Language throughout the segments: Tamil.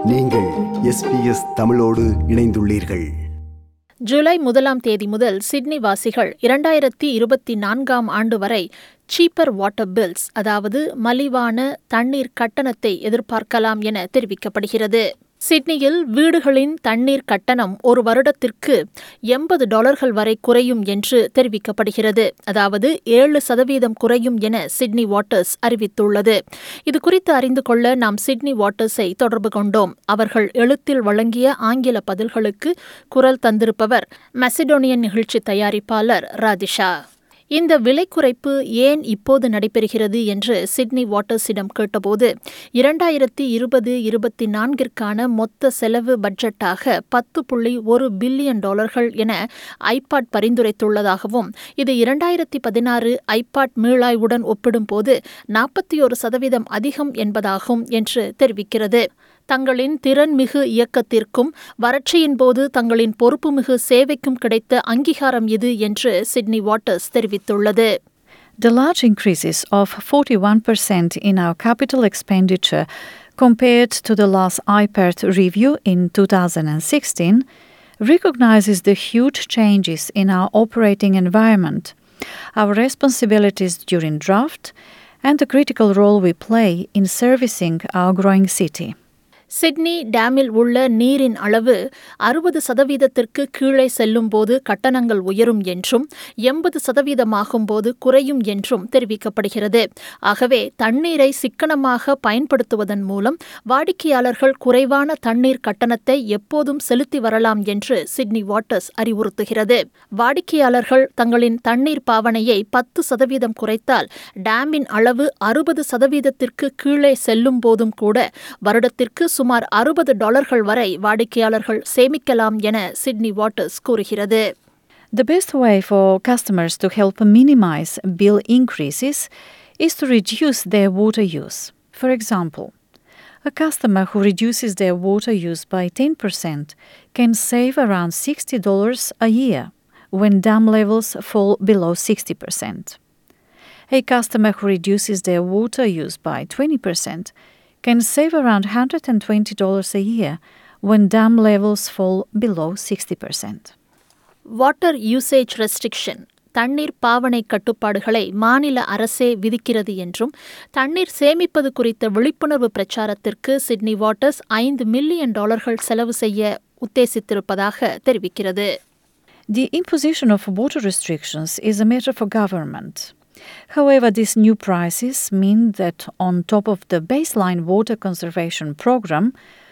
நீங்கள் எஸ்பிஎஸ் தமிழோடு இணைந்துள்ளீர்கள் ஜூலை முதலாம் தேதி முதல் சிட்னி வாசிகள் இரண்டாயிரத்தி இருபத்தி நான்காம் ஆண்டு வரை சீப்பர் வாட்டர் பில்ஸ் அதாவது மலிவான தண்ணீர் கட்டணத்தை எதிர்பார்க்கலாம் என தெரிவிக்கப்படுகிறது சிட்னியில் வீடுகளின் தண்ணீர் கட்டணம் ஒரு வருடத்திற்கு எண்பது டாலர்கள் வரை குறையும் என்று தெரிவிக்கப்படுகிறது அதாவது ஏழு சதவீதம் குறையும் என சிட்னி வாட்டர்ஸ் அறிவித்துள்ளது இது குறித்து அறிந்து கொள்ள நாம் சிட்னி வாட்டர்ஸை தொடர்பு கொண்டோம் அவர்கள் எழுத்தில் வழங்கிய ஆங்கில பதில்களுக்கு குரல் தந்திருப்பவர் மெசடோனியன் நிகழ்ச்சி தயாரிப்பாளர் ராதிஷா இந்த விலை குறைப்பு ஏன் இப்போது நடைபெறுகிறது என்று சிட்னி வாட்டர்ஸிடம் கேட்டபோது இரண்டாயிரத்தி இருபது இருபத்தி நான்கிற்கான மொத்த செலவு பட்ஜெட்டாக பத்து புள்ளி ஒரு பில்லியன் டாலர்கள் என ஐபாட் பரிந்துரைத்துள்ளதாகவும் இது இரண்டாயிரத்தி பதினாறு ஐபாட் மீளாய்வுடன் ஒப்பிடும்போது நாற்பத்தி ஒரு சதவீதம் அதிகம் என்பதாகும் என்று தெரிவிக்கிறது தங்களின் திறன்மிகு இயக்கத்திற்கும் வறட்சியின் போது தங்களின் பொறுப்புமிகு சேவைக்கும் கிடைத்த அங்கீகாரம் இது என்று சிட்னி வாட்டர்ஸ் தெரிவித்துள்ளது The large increases of 41% in our capital expenditure compared to the last IPERT review in 2016 recognizes the huge changes in our operating environment, our responsibilities during draft, and the critical role we play in servicing our growing city. Sydney டேமில் உள்ள நீரின் அளவு அறுபது சதவீதத்திற்கு கீழே செல்லும்போது கட்டணங்கள் உயரும் என்றும் எண்பது சதவீதமாகும் போது குறையும் என்றும் தெரிவிக்கப்படுகிறது ஆகவே தண்ணீரை சிக்கனமாக பயன்படுத்துவதன் மூலம் வாடிக்கையாளர்கள் குறைவான தண்ணீர் கட்டணத்தை எப்போதும் செலுத்தி வரலாம் என்று சிட்னி வாட்டர்ஸ் அறிவுறுத்துகிறது வாடிக்கையாளர்கள் தங்களின் தண்ணீர் பாவனையை பத்து சதவீதம் குறைத்தால் டேமின் அளவு அறுபது சதவீதத்திற்கு கீழே செல்லும் போதும் கூட வருடத்திற்கு சுமார் அறுபது டாலர்கள் வரை வாடிக்கையாளர்கள் சேமிக்கலாம் என சிட்னி வாட்டர்ஸ் கூறுகிறது The best way for customers to help minimize bill increases is to reduce their water use. For example, a customer who reduces their water use by 10% can save around $60 a year when dam levels fall below 60%. A customer who reduces their water use by 20% can save around $120 a year when dam levels fall below 60%. Water usage restriction தண்ணீர் பாவனை கட்டுப்பாடுகளை மாநில அரசே விதிக்கிறது என்றும் தண்ணீர் சேமிப்பது குறித்த விழிப்புணர்வு பிரச்சாரத்திற்கு சிட்னி வாட்டர்ஸ் ஐந்து மில்லியன் டாலர்கள் செலவு செய்ய உத்தேசித்திருப்பதாக தெரிவிக்கிறது The imposition of water restrictions is a matter for government. However, these new prices mean that on top of the baseline water conservation program,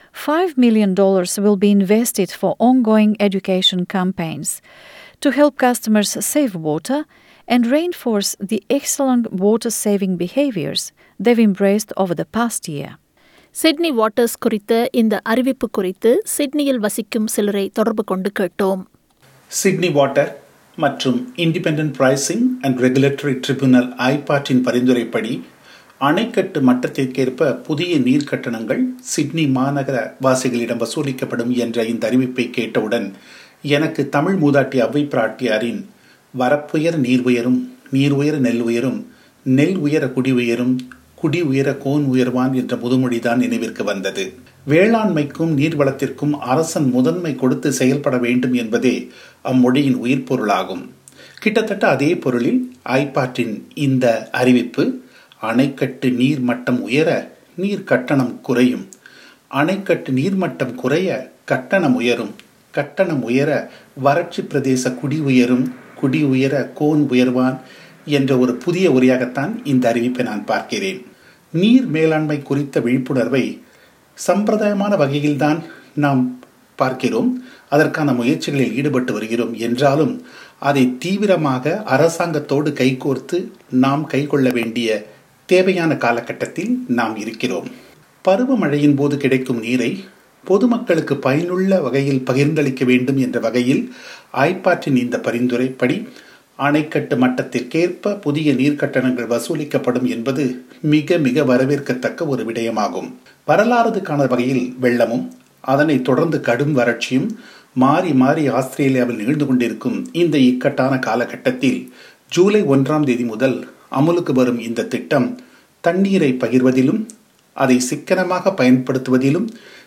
$5 million will be invested for ongoing education campaigns to help customers save water and reinforce the excellent water saving behaviors they've embraced over the past year. Sydney Waters குறித்த இந்த அறிவிப்பு குறித்து சிட்னியில் வசிக்கும் சிலரை தொடர்பு கொண்டு கேட்டோம் சிட்னி வாட்டர் மற்றும் independent pricing and regulatory tribunal ஐபாட்டின் பரிந்துரைப்படி அணைக்கட்டு மட்டத்திற்கேற்ப புதிய நீர் கட்டணங்கள் சிட்னி மாநகர வாசிகளிடம் வசூலிக்கப்படும் என்ற இந்த அறிவிப்பை கேட்டவுடன் எனக்கு தமிழ் மூதாட்டி அவ்வை பிராட்டியாரின் வரப்புயர நீர் உயரும் நீர் உயர நெல் உயரும் நெல் உயர குடி உயரும் குடி உயர கோன் உயர்வான் என்ற முதுமொழிதான் நினைவிற்கு வந்தது வேளாண்மைக்கும் நீர்வளத்திற்கும் அரசன் முதன்மை கொடுத்து செயல்பட வேண்டும் என்பதே அம்மொழியின் உயிர் பொருளாகும் கிட்டத்தட்ட அதே பொருளில் ஐபாட்டின் இந்த அறிவிப்பு அணைக்கட்டு நீர் மட்டம் உயர நீர் கட்டணம் குறையும் அணைக்கட்டு நீர்மட்டம் குறைய கட்டணம் உயரும் கட்டணம் உயர வறட்சி பிரதேச குடி உயரும் குடி உயர கோன் உயர்வான் என்ற ஒரு புதிய உரையாகத்தான் இந்த அறிவிப்பை நான் பார்க்கிறேன் நீர் மேலாண்மை குறித்த விழிப்புணர்வை சம்பிரதாயமான வகையில்தான் நாம் பார்க்கிறோம் அதற்கான முயற்சிகளில் ஈடுபட்டு வருகிறோம் என்றாலும் அதை தீவிரமாக அரசாங்கத்தோடு கைகோர்த்து நாம் கைக்கொள்ள வேண்டிய தேவையான காலகட்டத்தில் நாம் இருக்கிறோம் பருவமழையின் போது கிடைக்கும் நீரை பொதுமக்களுக்கு பயனுள்ள வகையில் பகிர்ந்தளிக்க வேண்டும் என்ற வகையில் ஆய்ப்பாற்றின் இந்த பரிந்துரைப்படி அணைக்கட்டு மட்டத்திற்கேற்ப புதிய நீர் கட்டணங்கள் வசூலிக்கப்படும் என்பது மிக மிக வரவேற்கத்தக்க ஒரு விடயமாகும் வரலாறு காண வகையில் வெள்ளமும் அதனை தொடர்ந்து கடும் வறட்சியும் மாறி மாறி ஆஸ்திரேலியாவில் நிகழ்ந்து கொண்டிருக்கும் இந்த இக்கட்டான காலகட்டத்தில் ஜூலை ஒன்றாம் தேதி முதல் அமுலுக்கு வரும் இந்த திட்டம் தண்ணீரை பகிர்வதிலும் அதை சிக்கனமாக பயன்படுத்துவதிலும்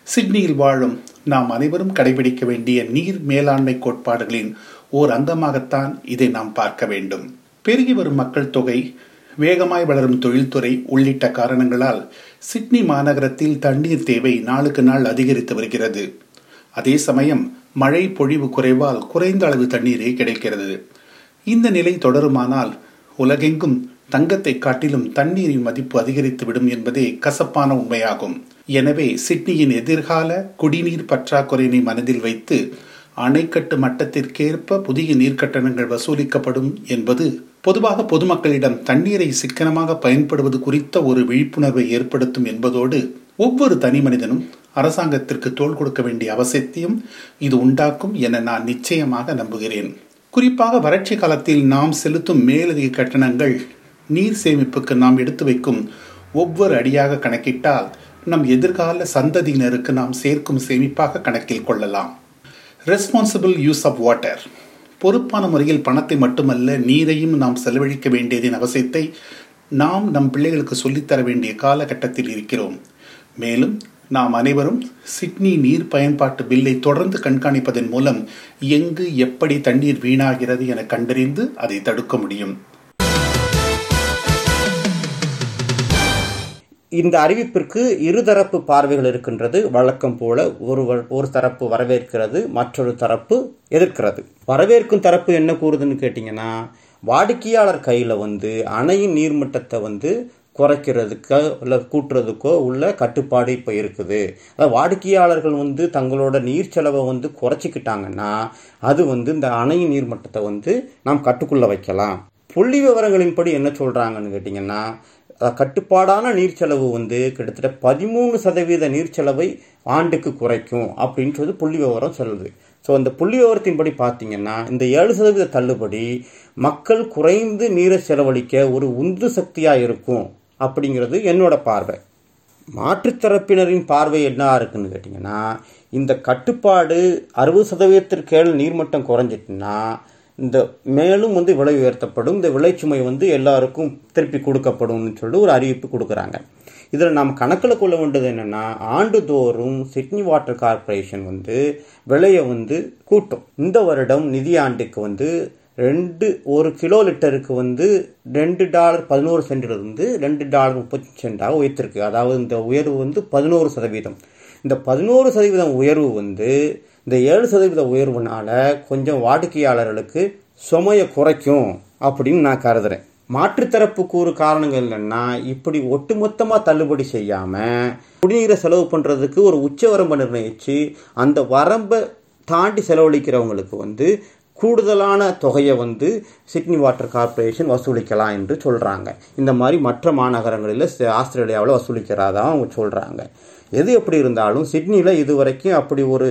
சிட்னியில் வாழும் நாம் அனைவரும் கடைபிடிக்க வேண்டிய நீர் மேலாண்மை கோட்பாடுகளின் ஓர் அங்கமாகத்தான் இதை நாம் பார்க்க வேண்டும் பெருகி வரும் மக்கள் தொகை வேகமாய் வளரும் தொழில்துறை உள்ளிட்ட காரணங்களால் சிட்னி மாநகரத்தில் தண்ணீர் தேவை நாளுக்கு நாள் அதிகரித்து வருகிறது அதே சமயம் மழை பொழிவு குறைவால் குறைந்த அளவு தண்ணீரே கிடைக்கிறது இந்த நிலை தொடருமானால் உலகெங்கும் தங்கத்தை காட்டிலும் தண்ணீரின் மதிப்பு அதிகரித்துவிடும் என்பதே கசப்பான உண்மையாகும் எனவே சிட்னியின் எதிர்கால குடிநீர் பற்றாக்குறையினை மனதில் வைத்து அணைக்கட்டு மட்டத்திற்கேற்ப புதிய நீர்க்கட்டணங்கள் வசூலிக்கப்படும் என்பது பொதுவாக பொதுமக்களிடம் தண்ணீரை சிக்கனமாக பயன்படுவது குறித்த ஒரு விழிப்புணர்வை ஏற்படுத்தும் என்பதோடு ஒவ்வொரு தனி மனிதனும் அரசாங்கத்திற்கு தோள் கொடுக்க வேண்டிய அவசியத்தையும் இது உண்டாக்கும் என நான் நிச்சயமாக நம்புகிறேன் குறிப்பாக வறட்சி காலத்தில் நாம் செலுத்தும் மேலதிக கட்டணங்கள் நீர் சேமிப்புக்கு நாம் எடுத்து வைக்கும் ஒவ்வொரு அடியாக கணக்கிட்டால் நம் எதிர்கால சந்ததியினருக்கு நாம் சேர்க்கும் சேமிப்பாக கணக்கில் கொள்ளலாம் ரெஸ்பான்சிபிள் யூஸ் ஆஃப் வாட்டர் பொறுப்பான முறையில் பணத்தை மட்டுமல்ல நீரையும் நாம் செலவழிக்க வேண்டியதின் அவசியத்தை நாம் நம் பிள்ளைகளுக்கு சொல்லித்தர வேண்டிய காலகட்டத்தில் இருக்கிறோம் மேலும் நாம் அனைவரும் சிட்னி நீர் பயன்பாட்டு பில்லை தொடர்ந்து கண்காணிப்பதன் மூலம் எங்கு எப்படி தண்ணீர் வீணாகிறது என கண்டறிந்து அதை தடுக்க முடியும் இந்த அறிவிப்பிற்கு இருதரப்பு பார்வைகள் இருக்கின்றது வழக்கம் போல ஒரு ஒரு தரப்பு வரவேற்கிறது மற்றொரு தரப்பு எதிர்க்கிறது வரவேற்கும் தரப்பு என்ன கூறுதுன்னு கேட்டிங்கன்னா வாடிக்கையாளர் கையில் வந்து அணையின் நீர்மட்டத்தை வந்து குறைக்கிறதுக்கோ இல்லை கூட்டுறதுக்கோ உள்ள கட்டுப்பாடு இப்போ இருக்குது அதாவது வாடிக்கையாளர்கள் வந்து தங்களோட நீர் செலவை வந்து குறைச்சிக்கிட்டாங்கன்னா அது வந்து இந்த அணையின் நீர்மட்டத்தை வந்து நாம் கட்டுக்குள்ளே வைக்கலாம் புள்ளி விவரங்களின்படி என்ன சொல்கிறாங்கன்னு கேட்டிங்கன்னா கட்டுப்பாடான நீர்ச்செலவு வந்து கிட்டத்தட்ட பதிமூணு சதவீத நீர்ச்செலவை ஆண்டுக்கு குறைக்கும் அப்படின்றது புள்ளி விவரம் சொல்லுது ஸோ அந்த புள்ளி விவரத்தின்படி பார்த்தீங்கன்னா இந்த ஏழு சதவீத தள்ளுபடி மக்கள் குறைந்து நீரை செலவழிக்க ஒரு உந்து சக்தியாக இருக்கும் அப்படிங்கிறது என்னோட பார்வை மாற்றுத்தரப்பினரின் பார்வை என்ன இருக்குன்னு கேட்டிங்கன்னா இந்த கட்டுப்பாடு அறுபது சதவீதத்திற்கு நீர்மட்டம் குறைஞ்சிட்டுன்னா இந்த மேலும் வந்து விலை உயர்த்தப்படும் இந்த விளைச்சுமை வந்து எல்லாருக்கும் திருப்பி கொடுக்கப்படும்னு சொல்லி ஒரு அறிவிப்பு கொடுக்குறாங்க இதில் நாம் கணக்கில் கொள்ள வேண்டியது என்னென்னா ஆண்டுதோறும் சிட்னி வாட்டர் கார்பரேஷன் வந்து விலையை வந்து கூட்டும் இந்த வருடம் நிதியாண்டுக்கு வந்து ரெண்டு ஒரு கிலோ லிட்டருக்கு வந்து ரெண்டு டாலர் பதினோரு சென்டிலிருந்து ரெண்டு டாலர் முப்பத்தி சென்டாக உயர்த்திருக்கு அதாவது இந்த உயர்வு வந்து பதினோரு சதவீதம் இந்த பதினோரு சதவீதம் உயர்வு வந்து இந்த ஏழு சதவீத உயர்வுனால கொஞ்சம் வாடிக்கையாளர்களுக்கு சுமையை குறைக்கும் அப்படின்னு நான் கருதுறேன் மாற்றுத்தரப்பு கூறு காரணங்கள் என்னன்னா இப்படி ஒட்டுமொத்தமாக தள்ளுபடி செய்யாமல் குடிநீரை செலவு பண்ணுறதுக்கு ஒரு உச்ச வரம்பை நிர்ணயித்து அந்த வரம்பை தாண்டி செலவழிக்கிறவங்களுக்கு வந்து கூடுதலான தொகையை வந்து சிட்னி வாட்டர் கார்பரேஷன் வசூலிக்கலாம் என்று சொல்கிறாங்க இந்த மாதிரி மற்ற மாநகரங்களில் ஆஸ்திரேலியாவில் வசூலிக்கிறதா அவங்க சொல்கிறாங்க எது எப்படி இருந்தாலும் சிட்னியில் இது வரைக்கும் அப்படி ஒரு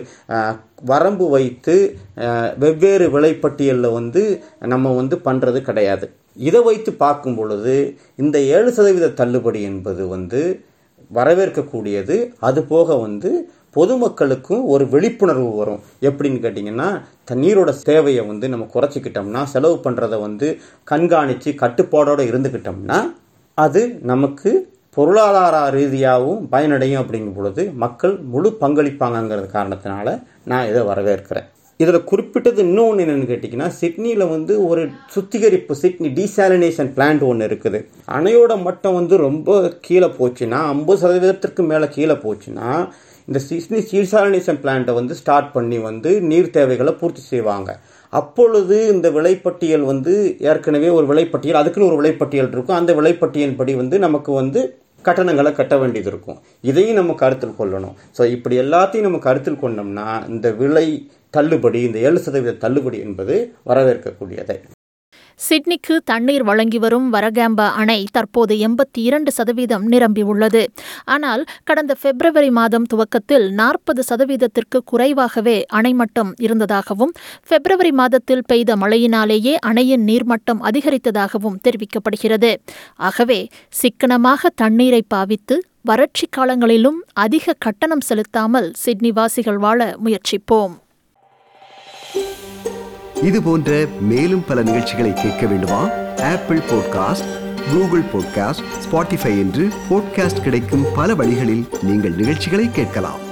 வரம்பு வைத்து வெவ்வேறு விலைப்பட்டியலில் வந்து நம்ம வந்து பண்ணுறது கிடையாது இதை வைத்து பார்க்கும் பொழுது இந்த ஏழு சதவீத தள்ளுபடி என்பது வந்து வரவேற்கக்கூடியது அது போக வந்து பொதுமக்களுக்கும் ஒரு விழிப்புணர்வு வரும் எப்படின்னு கேட்டிங்கன்னா தண்ணீரோட தேவையை வந்து நம்ம குறைச்சிக்கிட்டோம்னா செலவு பண்ணுறதை வந்து கண்காணித்து கட்டுப்பாடோடு இருந்துக்கிட்டோம்னா அது நமக்கு பொருளாதார ரீதியாகவும் பயனடையும் அப்படிங்கும் பொழுது மக்கள் முழு பங்களிப்பாங்கங்கிறது காரணத்தினால நான் இதை வரவேற்கிறேன் இதில் குறிப்பிட்டது இன்னொன்று என்னென்னு கேட்டிங்கன்னா சிட்னியில் வந்து ஒரு சுத்திகரிப்பு சிட்னி டீசாலினேஷன் பிளான்ட் ஒன்று இருக்குது அணையோட மட்டம் வந்து ரொம்ப கீழே போச்சுன்னா ஐம்பது சதவீதத்திற்கு மேலே கீழே போச்சுன்னா இந்த சிட்னி டீசாலினேஷன் பிளான்ட்டை வந்து ஸ்டார்ட் பண்ணி வந்து நீர் தேவைகளை பூர்த்தி செய்வாங்க அப்பொழுது இந்த விலைப்பட்டியல் வந்து ஏற்கனவே ஒரு விலைப்பட்டியல் அதுக்குன்னு ஒரு விலைப்பட்டியல் இருக்கும் அந்த விலைப்பட்டியல் படி வந்து நமக்கு வந்து கட்டணங்களை கட்ட வேண்டியது இருக்கும் இதையும் நம்ம கருத்தில் கொள்ளணும் ஸோ இப்படி எல்லாத்தையும் நம்ம கருத்தில் கொண்டோம்னா இந்த விலை தள்ளுபடி இந்த ஏழு சதவீத தள்ளுபடி என்பது வரவேற்கக்கூடியது சிட்னிக்கு தண்ணீர் வழங்கி வரும் வரகாம்பா அணை தற்போது எண்பத்தி இரண்டு சதவீதம் நிரம்பியுள்ளது ஆனால் கடந்த பிப்ரவரி மாதம் துவக்கத்தில் நாற்பது சதவீதத்திற்கு குறைவாகவே அணை மட்டம் இருந்ததாகவும் பிப்ரவரி மாதத்தில் பெய்த மழையினாலேயே அணையின் நீர்மட்டம் அதிகரித்ததாகவும் தெரிவிக்கப்படுகிறது ஆகவே சிக்கனமாக தண்ணீரை பாவித்து வறட்சி காலங்களிலும் அதிக கட்டணம் செலுத்தாமல் சிட்னி வாசிகள் வாழ முயற்சிப்போம் இது போன்ற மேலும் பல நிகழ்ச்சிகளை கேட்க வேண்டுமா Apple podcast Google podcast Spotify என்று பாட்காஸ்ட் கிடைக்கும் பல வழிகளில் நீங்கள் நிகழ்ச்சிகளை கேட்கலாம்